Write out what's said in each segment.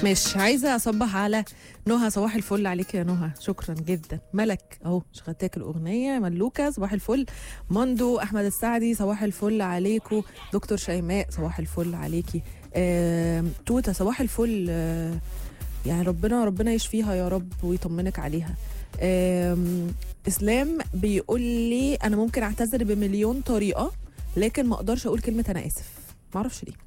مش عايزه اصبح على نهى صباح الفل عليك يا نهى شكرا جدا ملك اهو شغلتك الاغنيه ملوكه صباح الفل مندو احمد السعدي صباح الفل عليكو دكتور شيماء صباح الفل عليكي آه، توته صباح الفل آه، يعني ربنا ربنا يشفيها يا رب ويطمنك عليها آم، اسلام بيقول لي انا ممكن اعتذر بمليون طريقه لكن ما اقدرش اقول كلمه انا اسف ما اعرفش ليه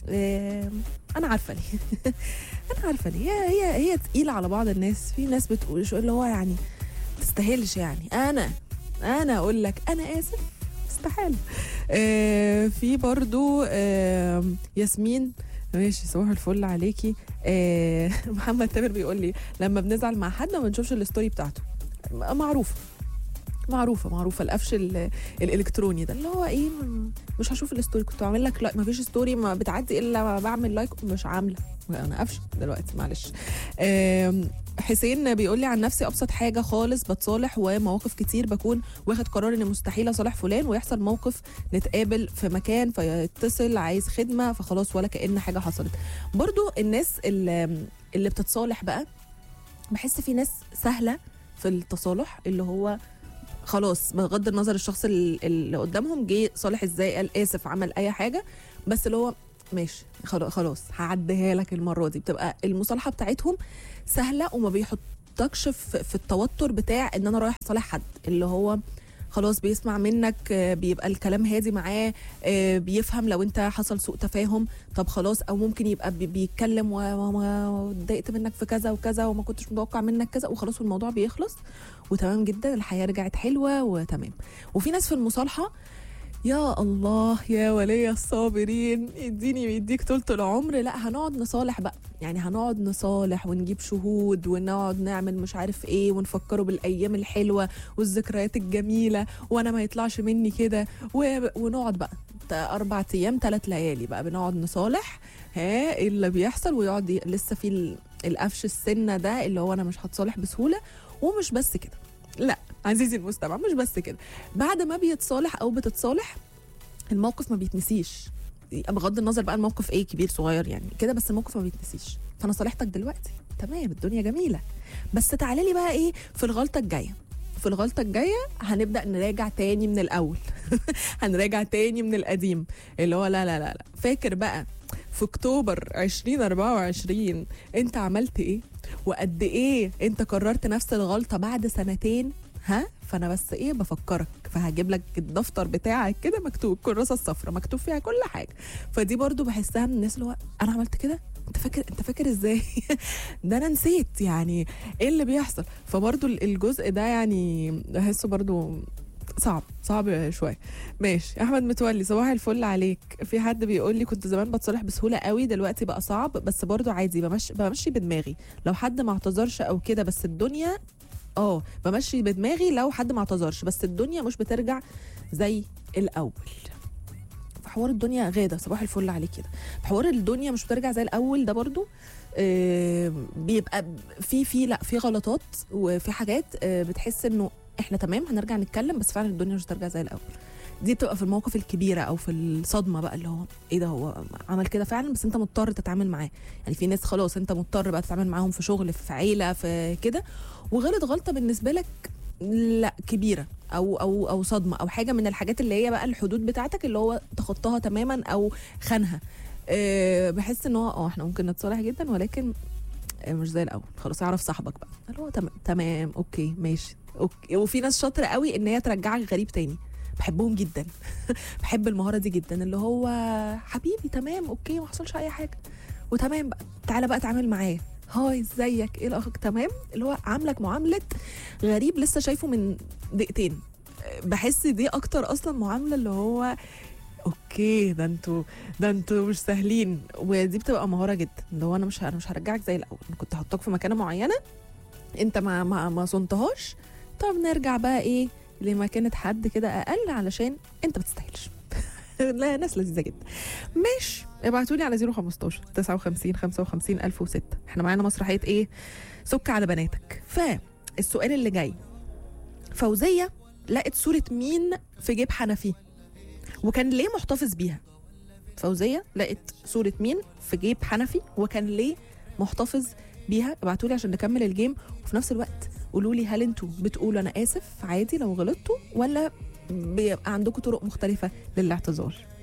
آم، انا عارفه ليه انا عارفه ليه هي هي هي تقيله على بعض الناس في ناس بتقول شو اللي هو يعني تستاهلش يعني انا انا اقول لك انا اسف استحاله آه في برضو آه ياسمين ماشي صباح الفل عليكي آه محمد تامر بيقول لي لما بنزعل مع حد ما بنشوفش الستوري بتاعته م- معروفه معروفه معروفه القفش ال- الالكتروني ده اللي هو ايه م- مش هشوف الستوري كنت بعمل لك لايك ما فيش ستوري ما بتعدي الا ما بعمل لايك مش عامله انا قفش دلوقتي معلش آم، حسين بيقول لي عن نفسي ابسط حاجه خالص بتصالح ومواقف كتير بكون واخد قرار ان مستحيل اصالح فلان ويحصل موقف نتقابل في مكان فيتصل عايز خدمه فخلاص ولا كأن حاجه حصلت برضو الناس اللي, اللي بتتصالح بقى بحس في ناس سهله في التصالح اللي هو خلاص بغض النظر الشخص ال- اللي قدامهم جه صالح ازاي قال اسف عمل اي حاجه بس اللي هو ماشي خلاص خلاص هعديها لك المره دي بتبقى المصالحه بتاعتهم سهله وما بيحطكش في, في التوتر بتاع ان انا رايح اصالح حد اللي هو خلاص بيسمع منك آه، بيبقى الكلام هادي معاه آه، بيفهم لو انت حصل سوء تفاهم طب خلاص او ممكن يبقى بي- بيتكلم و- و- واتضايقت منك في كذا وكذا وما كنتش متوقع منك كذا وخلاص والموضوع بيخلص وتمام جدا الحياه رجعت حلوه وتمام وفي ناس في المصالحه يا الله يا ولي الصابرين يديني ويديك طولة العمر لا هنقعد نصالح بقى يعني هنقعد نصالح ونجيب شهود ونقعد نعمل مش عارف ايه ونفكره بالايام الحلوه والذكريات الجميله وانا ما يطلعش مني كده و- ونقعد بقى تا- اربع ايام ثلاث ليالي بقى بنقعد نصالح ها ايه اللي بيحصل ويقعد ي- لسه في ال- القفش السنه ده اللي هو انا مش هتصالح بسهوله ومش بس كده لا عزيزي المستمع مش بس كده بعد ما بيتصالح او بتتصالح الموقف ما بيتنسيش بغض النظر بقى الموقف ايه كبير صغير يعني كده بس الموقف ما بيتنسيش فانا صالحتك دلوقتي تمام الدنيا جميله بس تعالى لي بقى ايه في الغلطه الجايه في الغلطه الجايه هنبدا نراجع تاني من الاول هنراجع تاني من القديم اللي هو لا لا لا لا فاكر بقى في اكتوبر 2024 انت عملت ايه وقد ايه انت قررت نفس الغلطه بعد سنتين ها فانا بس ايه بفكرك فهجيب لك الدفتر بتاعك كده مكتوب الكراسه الصفراء مكتوب فيها كل حاجه فدي برضو بحسها من الناس اللي هو انا عملت كده انت فاكر انت فاكر ازاي ده انا نسيت يعني ايه اللي بيحصل فبرضو الجزء ده يعني بحسه برضو صعب صعب شويه ماشي احمد متولي صباح الفل عليك في حد بيقول لي كنت زمان بتصالح بسهوله قوي دلوقتي بقى صعب بس برضو عادي بمشي بمشي بدماغي لو حد ما اعتذرش او كده بس الدنيا اه بمشي بدماغي لو حد ما اعتذرش بس الدنيا مش بترجع زي الاول في حوار الدنيا غاده صباح الفل عليك كده في حوار الدنيا مش بترجع زي الاول ده برضو آه، بيبقى في في لا في غلطات وفي حاجات آه، بتحس انه احنا تمام هنرجع نتكلم بس فعلا الدنيا مش هترجع زي الاول دي بتبقى في المواقف الكبيره او في الصدمه بقى اللي هو ايه ده هو عمل كده فعلا بس انت مضطر تتعامل معاه يعني في ناس خلاص انت مضطر بقى تتعامل معاهم في شغل في عيله في كده وغلط غلطه بالنسبه لك لا كبيره او او او صدمه او حاجه من الحاجات اللي هي بقى الحدود بتاعتك اللي هو تخطاها تماما او خانها أه بحس ان هو اه احنا ممكن نتصالح جدا ولكن آه، مش زي الاول خلاص اعرف صاحبك بقى اللي هو تمام تمام اوكي ماشي اوكي وفي ناس شاطره قوي ان هي ترجعك غريب تاني بحبهم جدا بحب المهاره دي جدا اللي هو حبيبي تمام اوكي ما حصلش اي حاجه وتمام بقى تعالى بقى اتعامل معاه هاي ازيك ايه الاخر تمام اللي هو عاملك معامله غريب لسه شايفه من دقيقتين بحس دي اكتر اصلا معامله اللي هو اوكي ده انتوا ده انتوا مش سهلين ودي بتبقى مهاره جدا اللي هو انا مش انا مش هرجعك زي الاول انا كنت هحطك في مكانه معينه انت ما ما ما صنتهاش طب نرجع بقى ايه لمكانه حد كده اقل علشان انت ما تستاهلش لا ناس لذيذه جدا ماشي ابعتوا لي على 015 59 55 1006 احنا معانا مسرحيه ايه سك على بناتك فالسؤال اللي جاي فوزيه لقت صوره مين في جيب حنفي وكان ليه محتفظ بيها فوزيه لقت صوره مين في جيب حنفي وكان ليه محتفظ بيها ابعتوا لي عشان نكمل الجيم وفي نفس الوقت قولوا لي هل انتوا بتقولوا انا اسف عادي لو غلطتوا ولا بيبقى عندكم طرق مختلفه للاعتذار